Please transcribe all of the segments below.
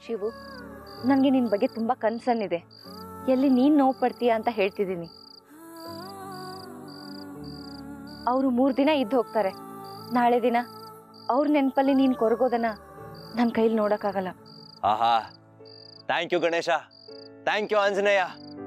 ಶಿವು ನನಗೆ ನಿನ್ನ ಬಗ್ಗೆ ತುಂಬ ಕನ್ಸರ್ನ್ ಇದೆ ಎಲ್ಲಿ ನೀನು ನೋವು ಪಡ್ತೀಯ ಅಂತ ಹೇಳ್ತಿದ್ದೀನಿ ಅವರು ಮೂರು ದಿನ ಇದ್ದು ಹೋಗ್ತಾರೆ ನಾಳೆ ದಿನ ಅವ್ರ ನೆನಪಲ್ಲಿ ನೀನು ಕೊರಗೋದನ್ನ ನನ್ನ ಕೈಲಿ ನೋಡೋಕ್ಕಾಗಲ್ಲ ಆಹಾ thank you Ganesha thank you Anjaneya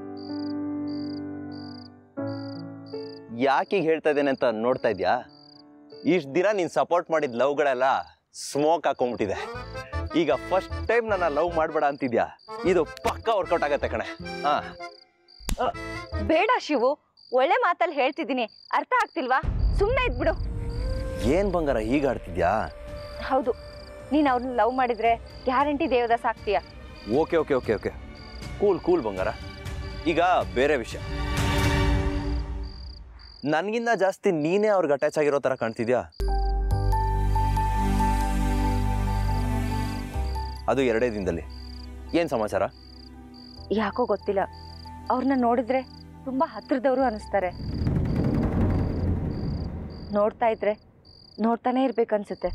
ಯಾಕೀಗ ಹೇಳ್ತಾ ಇದ್ದೇನೆ ಅಂತ ನೋಡ್ತಾ ಇದ್ಯಾ ಇಷ್ಟು ದಿನ ನೀನು ಸಪೋರ್ಟ್ ಮಾಡಿದ ಲವ್ಗಳೆಲ್ಲ ಸ್ಮೋಕ್ ಹಾಕೊಂಡ್ಬಿಟ್ಟಿದೆ ಈಗ ಫಸ್ಟ್ ಟೈಮ್ ನನ್ನ ಲವ್ ಮಾಡಬೇಡ ಅಂತಿದ್ಯಾ ಇದು ಪಕ್ಕ ವರ್ಕೌಟ್ ಆಗತ್ತೆ ಕಣೆ ಹಾ ಬೇಡ ಶಿವು ಒಳ್ಳೆ ಮಾತಲ್ಲಿ ಹೇಳ್ತಿದ್ದೀನಿ ಅರ್ಥ ಆಗ್ತಿಲ್ವಾ ಸುಮ್ಮನೆ ಇದ್ಬಿಡು ಏನ್ ಬಂಗಾರ ಈಗ ಆಡ್ತಿದ್ಯಾ ಹೌದು ನೀನು ಅವ್ರನ್ನ ಲವ್ ಮಾಡಿದ್ರೆ ಗ್ಯಾರಂಟಿ ದೇವದಾಸ ಆಗ್ತೀಯ okay okay okay okay cool cool ಬಂಗಾರ ಈಗ ಬೇರೆ ವಿಷಯ ನನಗಿಂತ ಜಾಸ್ತಿ ನೀನೇ ಅವ್ರಿಗೆ ಅಟ್ಯಾಚ್ ಆಗಿರೋ ಥರ ಕಾಣ್ತಿದ್ಯಾ ಅದು ಎರಡೇ ದಿನದಲ್ಲಿ ಏನು ಸಮಾಚಾರ ಯಾಕೋ ಗೊತ್ತಿಲ್ಲ ಅವ್ರನ್ನ ನೋಡಿದ್ರೆ ತುಂಬಾ ಹತ್ರದವರು ಅನಿಸ್ತಾರೆ ನೋಡ್ತಾ ಇದ್ರೆ ನೋಡ್ತಾನೆ ಇರ್ಬೇಕನ್ಸುತ್ತೆ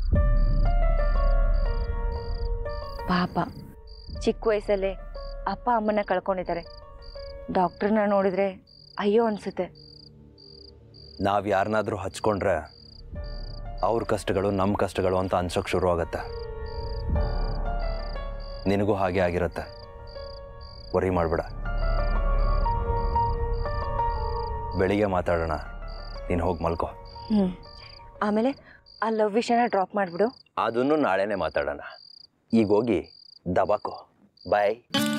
ಪಾಪ ಚಿಕ್ಕ ವಯಸ್ಸಲ್ಲೇ ಅಪ್ಪ ಅಮ್ಮನ ಕಳ್ಕೊಂಡಿದ್ದಾರೆ ಡಾಕ್ಟ್ರನ್ನ ನೋಡಿದ್ರೆ ಅಯ್ಯೋ ಅನ್ಸುತ್ತೆ ನಾವು ಯಾರನ್ನಾದ್ರೂ ಹಚ್ಕೊಂಡ್ರೆ ಅವ್ರ ಕಷ್ಟಗಳು ನಮ್ಮ ಕಷ್ಟಗಳು ಅಂತ ಅನ್ಸೋಕೆ ಶುರು ಆಗತ್ತೆ ನಿನಗೂ ಹಾಗೆ ಆಗಿರತ್ತೆ ವರಿ ಮಾಡಬೇಡ ಬೆಳಿಗ್ಗೆ ಮಾತಾಡೋಣ ನೀನು ಹೋಗಿ ಮಲ್ಕೋ ಹ್ಞೂ ಆಮೇಲೆ ಆ ಲವ್ ವಿಷಯನ ಡ್ರಾಪ್ ಮಾಡಿಬಿಡು ಅದನ್ನು ನಾಳೆನೇ ಮಾತಾಡೋಣ ಈಗ ಹೋಗಿ ದಬಾಕೋ ಬಾಯ್